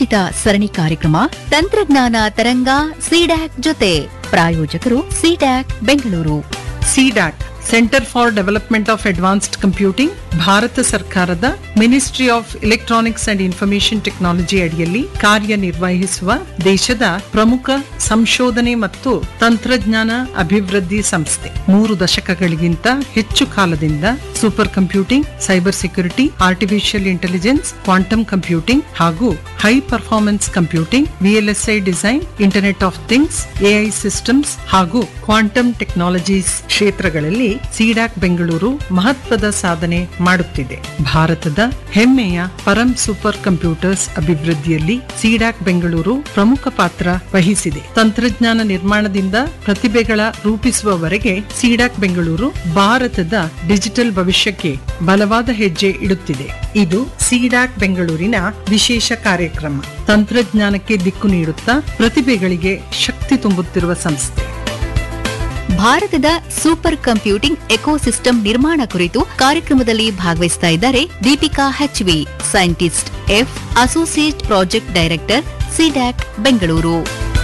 ಪ್ರಾಯೋಜಿತ ಸರಣಿ ಕಾರ್ಯಕ್ರಮ ತಂತ್ರಜ್ಞಾನ ತರಂಗ ಸಿಡ್ಯಾಕ್ ಜೊತೆ ಪ್ರಾಯೋಜಕರು CDAC Bengaluru CDAC centre for development of advanced computing Bharat ಸರ್ಕಾರದ ministry of electronics and information technology ಅಡಿಯಲ್ಲಿ ಕಾರ್ಯನಿರ್ವಹಿಸುವ ದೇಶದ ಪ್ರಮುಖ ಸಂಶೋಧನೆ ಮತ್ತು ತಂತ್ರಜ್ಞಾನ ಅಭಿವೃದ್ಧಿ ಸಂಸ್ಥೆ ಮೂರು ದಶಕಗಳಿಗಿಂತ ಹೆಚ್ಚು ಕಾಲದಿಂದ supercomputing cyber security artificial intelligence quantum computing ಹಾಗೂ high performance computing VLSI design internet of things AI systems ಹಾಗೂ ಕ್ವಾಂಟಮ್ ಟೆಕ್ನಾಲಜೀಸ್ ಕ್ಷೇತ್ರಗಳಲ್ಲಿ ಸಿಡಾಕ್ ಬೆಂಗಳೂರು ಮಹತ್ವದ ಸಾಧನೆ ಮಾಡುತ್ತಿದೆ ಭಾರತದ ಹೆಮ್ಮೆಯ ಪರಂ ಸೂಪರ್ ಕಂಪ್ಯೂಟರ್ಸ್ ಅಭಿವೃದ್ಧಿಯಲ್ಲಿ ಸಿಡಾಕ್ ಬೆಂಗಳೂರು ಪ್ರಮುಖ ಪಾತ್ರ ವಹಿಸಿದೆ ತಂತ್ರಜ್ಞಾನ ನಿರ್ಮಾಣದಿಂದ ಪ್ರತಿಭೆಗಳ ರೂಪಿಸುವವರೆಗೆ ಸಿಡಾಕ್ ಬೆಂಗಳೂರು ಭಾರತದ ಡಿಜಿಟಲ್ ಭವಿಷ್ಯಕ್ಕೆ ಬಲವಾದ ಹೆಜ್ಜೆ ಇಡುತ್ತಿದೆ ಇದು ಸಿಡಾಕ್ ಬೆಂಗಳೂರಿನ ವಿಶೇಷ ಕಾರ್ಯಕ್ರಮ ತಂತ್ರಜ್ಞಾನಕ್ಕೆ ದಿಕ್ಕು ನೀಡುತ್ತಾ ಪ್ರತಿಭೆಗಳಿಗೆ ಶಕ್ತಿ ತುಂಬುತ್ತಿರುವ ಸಂಸ್ಥೆ ಭಾರತದ ಸೂಪರ್ ಕಂಪ್ಯೂಟಿಂಗ್ ಎಕೋಸಿಸ್ಟಮ್ ನಿರ್ಮಾಣ ಕುರಿತು ಕಾರ್ಯಕ್ರಮದಲ್ಲಿ ಭಾಗವಹಿಸ್ತಾ ಇದ್ದಾರೆ Deepika HV scientist F associate project director CDAC Bengaluru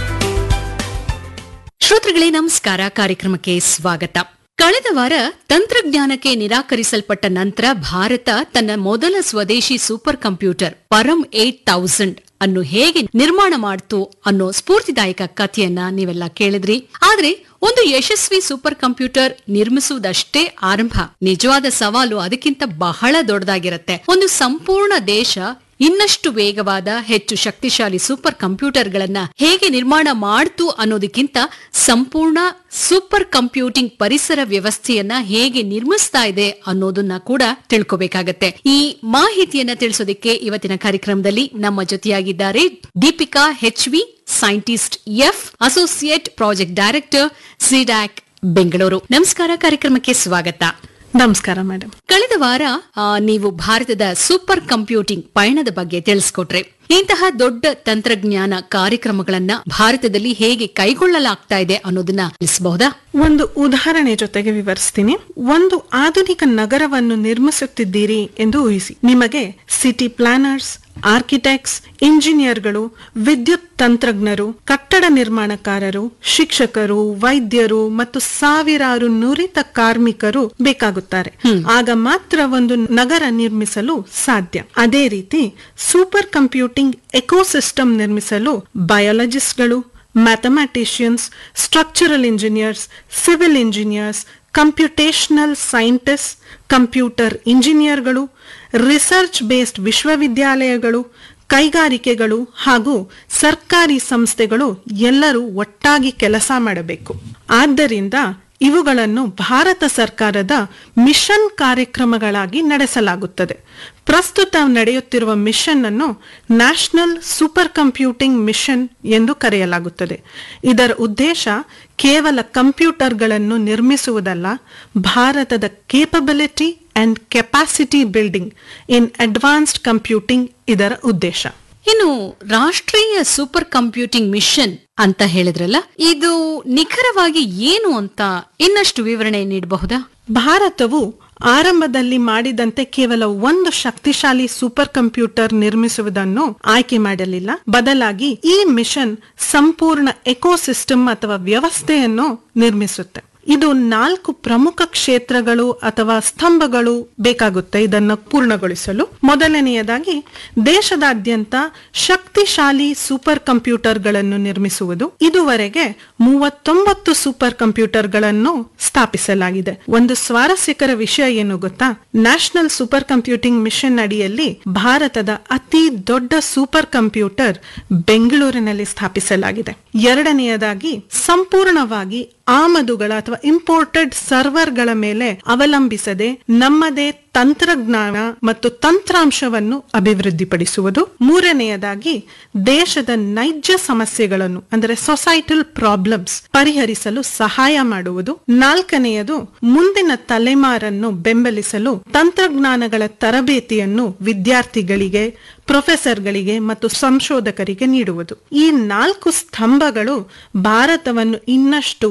ಶ್ರೋತೃಗಳೇ ನಮಸ್ಕಾರ ಕಾರ್ಯಕ್ರಮಕ್ಕೆ ಸ್ವಾಗತ ಕಳೆದ ವಾರ ತಂತ್ರಜ್ಞಾನಕ್ಕೆ ನಿರಾಕರಿಸಲ್ಪಟ್ಟ ನಂತರ ಭಾರತ ತನ್ನ ಮೊದಲ ಸ್ವದೇಶಿ supercomputer Param eight thousand ಅನ್ನು ಹೇಗೆ ನಿರ್ಮಾಣ ಮಾಡ್ತು ಅನ್ನೋ ಸ್ಫೂರ್ತಿದಾಯಕ ಕಥೆಯನ್ನ ನೀವೆಲ್ಲ ಕೇಳಿದ್ರಿ ಆದ್ರೆ ಒಂದು ಯಶಸ್ವಿ ಸೂಪರ್ ಕಂಪ್ಯೂಟರ್ ನಿರ್ಮಿಸುವುದಷ್ಟೇ ಆರಂಭ ನಿಜವಾದ ಸವಾಲು ಅದಕ್ಕಿಂತ ಬಹಳ ದೊಡ್ಡದಾಗಿರುತ್ತೆ ಒಂದು ಸಂಪೂರ್ಣ ದೇಶ ಇನ್ನಷ್ಟು ವೇಗವಾದ ಹೆಚ್ಚು ಶಕ್ತಿಶಾಲಿ ಸೂಪರ್ ಕಂಪ್ಯೂಟರ್ಗಳನ್ನ ಹೇಗೆ ನಿರ್ಮಾಣ ಮಾಡ್ತು ಅನ್ನೋದಕ್ಕಿಂತ ಸಂಪೂರ್ಣ ಸೂಪರ್ ಕಂಪ್ಯೂಟಿಂಗ್ ಪರಿಸರ ವ್ಯವಸ್ಥೆಯನ್ನ ಹೇಗೆ ನಿರ್ಮಿಸ್ತಾ ಇದೆ ಅನ್ನೋದನ್ನ ಕೂಡ ತಿಳ್ಕೋಬೇಕಾಗತ್ತೆ ಈ ಮಾಹಿತಿಯನ್ನ ತಿಳಿಸೋದಕ್ಕೆ ಇವತ್ತಿನ ಕಾರ್ಯಕ್ರಮದಲ್ಲಿ ನಮ್ಮ ಜೊತೆಯಾಗಿದ್ದಾರೆ Deepika HV scientist F associate project director CDAC Bengaluru ನಮಸ್ಕಾರ ಕಾರ್ಯಕ್ರಮಕ್ಕೆ ಸ್ವಾಗತ ನಮಸ್ಕಾರ ಮೇಡಮ್ ಕಳೆದ ವಾರ ಆ, ನೀವು ಭಾರತದ ಸೂಪರ್ ಕಂಪ್ಯೂಟಿಂಗ್ ಪಯಣದ ಬಗ್ಗೆ ತಿಳಿಸ್ಕೊಟ್ರೆ ಇಂತಹ ದೊಡ್ಡ ತಂತ್ರಜ್ಞಾನ ಕಾರ್ಯಕ್ರಮಗಳನ್ನ ಭಾರತದಲ್ಲಿ ಹೇಗೆ ಕೈಗೊಳ್ಳಲಾಗ್ತಾ ಇದೆ ಅನ್ನೋದನ್ನ ತಿಳಿಸಬಹುದಾ ಒಂದು ಉದಾಹರಣೆ ಜೊತೆಗೆ ವಿವರಿಸ್ತೀನಿ ಒಂದು ಆಧುನಿಕ ನಗರವನ್ನು ನಿರ್ಮಿಸುತ್ತಿದ್ದೀರಿ ಎಂದು ಊಹಿಸಿ ನಿಮಗೆ ಸಿಟಿ ಪ್ಲಾನರ್ಸ್ ಆರ್ಕಿಟೆಕ್ಟ್ಸ್ ಇಂಜಿನಿಯರ್ಗಳು ವಿದ್ಯುತ್ ತಂತ್ರಜ್ಞರು ಕಟ್ಟಡ ನಿರ್ಮಾಣಕಾರರು ಶಿಕ್ಷಕರು ವೈದ್ಯರು ಮತ್ತು ಸಾವಿರಾರು ನುರಿತ ಕಾರ್ಮಿಕರು ಬೇಕಾಗುತ್ತಾರೆ ಆಗ ಮಾತ್ರ ಒಂದು ನಗರ ನಿರ್ಮಿಸಲು ಸಾಧ್ಯ ಅದೇ ರೀತಿ ಸೂಪರ್ ಕಂಪ್ಯೂಟಿಂಗ್ ಎಕೋಸಿಸ್ಟಮ್ ನಿರ್ಮಿಸಲು ಬಯಾಲಜಿಸ್ಟ್ಗಳು mathematicians structural engineers civil engineers computational scientist computer ಇಂಜಿನಿಯರ್ಗಳು ರಿಸರ್ಚ್ ಬೇಸ್ಡ್ ವಿಶ್ವವಿದ್ಯಾಲಯಗಳು ಕೈಗಾರಿಕೆಗಳು ಹಾಗೂ ಸರ್ಕಾರಿ ಸಂಸ್ಥೆಗಳು ಎಲ್ಲರೂ ಒಟ್ಟಾಗಿ ಕೆಲಸ ಮಾಡಬೇಕು ಆದ್ದರಿಂದ ಇವುಗಳನ್ನು ಭಾರತ ಸರ್ಕಾರದ ಮಿಷನ್ ಕಾರ್ಯಕ್ರಮಗಳಾಗಿ ನಡೆಸಲಾಗುತ್ತದೆ ಪ್ರಸ್ತುತ ನಡೆಯುತ್ತಿರುವ ಮಿಷನ್ ಅನ್ನು ನ್ಯಾಷನಲ್ ಸೂಪರ್ ಕಂಪ್ಯೂಟಿಂಗ್ ಮಿಷನ್ ಎಂದು ಕರೆಯಲಾಗುತ್ತದೆ ಇದರ ಉದ್ದೇಶ ಕೇವಲ ಕಂಪ್ಯೂಟರ್ಗಳನ್ನು ನಿರ್ಮಿಸುವುದಲ್ಲ ಭಾರತದ capability and capacity building in advanced computing ಇದರ ಉದ್ದೇಶ ಇನ್ನು ರಾಷ್ಟ್ರೀಯ ಸೂಪರ್ ಕಂಪ್ಯೂಟಿಂಗ್ ಮಿಷನ್ ಅಂತ ಹೇಳಿದ್ರಲ್ಲ ಇದು ನಿಖರವಾಗಿ ಏನು ಅಂತ ಇನ್ನಷ್ಟು ವಿವರಣೆ ನೀಡಬಹುದಾ ಭಾರತವು ಆರಂಭದಲ್ಲಿ ಮಾಡಿದಂತೆ ಕೇವಲ ಒಂದು ಶಕ್ತಿಶಾಲಿ ಸೂಪರ್ ಕಂಪ್ಯೂಟರ್ ನಿರ್ಮಿಸುವುದನ್ನು ಆಯ್ಕೆ ಮಾಡಲಿಲ್ಲ ಬದಲಾಗಿ ಈ ಮಿಷನ್ ಸಂಪೂರ್ಣ ಎಕೋಸಿಸ್ಟಮ್ ಅಥವಾ ವ್ಯವಸ್ಥೆಯನ್ನು ನಿರ್ಮಿಸುತ್ತೆ ಇದು ನಾಲ್ಕು ಪ್ರಮುಖ ಕ್ಷೇತ್ರಗಳು ಅಥವಾ ಸ್ತಂಭಗಳು ಬೇಕಾಗುತ್ತೆ ಇದನ್ನು ಪೂರ್ಣಗೊಳಿಸಲು ಮೊದಲನೆಯದಾಗಿ ದೇಶದಾದ್ಯಂತ ಶಕ್ತಿಶಾಲಿ ಸೂಪರ್ ಕಂಪ್ಯೂಟರ್ಗಳನ್ನು ನಿರ್ಮಿಸುವುದು ಇದುವರೆಗೆ ಮೂವತ್ತೊಂಬತ್ತು ಸೂಪರ್ ಕಂಪ್ಯೂಟರ್ಗಳನ್ನು ಸ್ಥಾಪಿಸಲಾಗಿದೆ ಒಂದು ಸ್ವಾರಸ್ಯಕರ ವಿಷಯ ಏನು ಗೊತ್ತಾ ನ್ಯಾಷನಲ್ ಸೂಪರ್ ಕಂಪ್ಯೂಟಿಂಗ್ ಮಿಷನ್ ಅಡಿಯಲ್ಲಿ ಭಾರತದ ಅತಿ ದೊಡ್ಡ ಸೂಪರ್ ಕಂಪ್ಯೂಟರ್ ಬೆಂಗಳೂರಿನಲ್ಲಿ ಸ್ಥಾಪಿಸಲಾಗಿದೆ ಎರಡನೆಯದಾಗಿ ಸಂಪೂರ್ಣವಾಗಿ ಆಮದುಗಳ ಅಥವಾ ಇಂಪೋರ್ಟೆಡ್ ಸರ್ವರ್ಗಳ ಮೇಲೆ ಅವಲಂಬಿಸದೆ ನಮ್ಮದೇ ತಂತ್ರಜ್ಞಾನ ಮತ್ತು ತಂತ್ರಾಂಶವನ್ನು ಅಭಿವೃದ್ಧಿಪಡಿಸುವುದು ಮೂರನೆಯದಾಗಿ ದೇಶದ ನೈಜ ಸಮಸ್ಯೆಗಳನ್ನು ಅಂದರೆ ಸೊಸೈಟಲ್ ಪ್ರಾಬ್ಲಮ್ಸ್ ಪರಿಹರಿಸಲು ಸಹಾಯ ಮಾಡುವುದು ನಾಲ್ಕನೆಯದು ಮುಂದಿನ ತಲೆಮಾರನ್ನು ಬೆಂಬಲಿಸಲು ತಂತ್ರಜ್ಞಾನಗಳ ತರಬೇತಿಯನ್ನು ವಿದ್ಯಾರ್ಥಿಗಳಿಗೆ ಪ್ರೊಫೆಸರ್ಗಳಿಗೆ ಮತ್ತು ಸಂಶೋಧಕರಿಗೆ ನೀಡುವುದು ಈ ನಾಲ್ಕು ಸ್ತಂಭಗಳು ಭಾರತವನ್ನು ಇನ್ನಷ್ಟು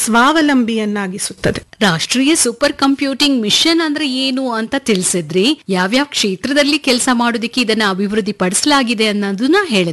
ಸ್ವಾವಲಂಬಿಯನ್ನಾಗಿಸುತ್ತದೆ ರಾಷ್ಟ್ರೀಯ ಸೂಪರ್ ಕಂಪ್ಯೂಟಿಂಗ್ ಮಿಷನ್ ಅಂದ್ರೆ ಏನು ಅಂತ ತಿಳಿಸಿದ್ರಿ ಯಾವ್ಯಾವ ಕ್ಷೇತ್ರದಲ್ಲಿ ಕೆಲಸ ಮಾಡೋದಕ್ಕೆ ಇದನ್ನ ಅಭಿವೃದ್ಧಿ ಪಡಿಸಲಾಗಿದೆ ಅನ್ನೋದನ್ನ ಹೇಳಿದ್ರಿ